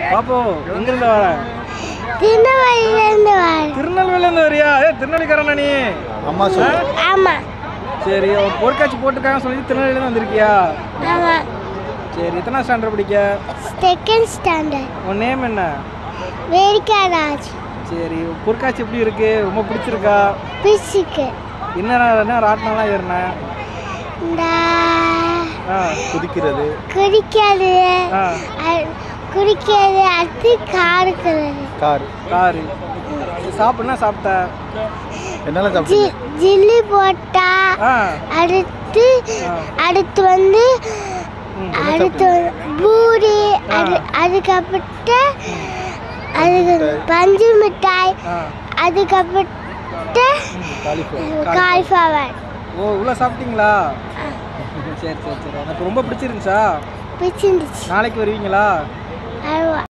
பாப்போ எங்கிருந்து வர திருநெல்வேலியிலேருந்து வரேன் திருநெல்வேலியிலேருந்து வரியா ஏ திருநெல்வேலிக்காரனா நீ அம்மா சொல்லு ஆமாம் சரி ஒரு பொருட்காட்சி போட்டிருக்காங்க சொல்லி திருநெல்வேலியிலேருந்து வந்திருக்கியா ஆமாம் சரி எத்தனை ஸ்டாண்டர்ட் படிக்க செகண்ட் ஸ்டாண்டர்ட் உன் நேம் என்ன வேடிக்கா ராஜ் சரி பொருட்காட்சி எப்படி இருக்கு ரொம்ப பிடிச்சிருக்கா பிசுக்கு என்ன என்ன ராட்டினம்லாம் ஏறினேன் இந்த ஆ குதிக்கிறது குடிக்கிறது ஆ அ- குடிக்கிறது அது காருக்கிறது கார் காரு சாப்பிட்னா சாப்பிட்ட என்னெல்லாம் ஜி சாப்பிட்டீங்க ஜில்லி போட்டா ஆ அடுத்து ஆ. அடுத்து வந்து ம். அடுத்து வந்து பூரி அது அதுக்கப்புறத்து அதுக்கு பஞ்சு மிட்டாய் ஆ அதுக்கப்புறத்து காலிஃப்ளவர் காலிஃப்ளவர் ஓ இவ்வளோ சாப்பிட்டீங்களா சரி சரி சரி எனக்கு ரொம்ப பிடிச்சிருந்துச்சா பிடிச்சிருந்துச்சு நாளைக்கு வருவீங்களா அருவா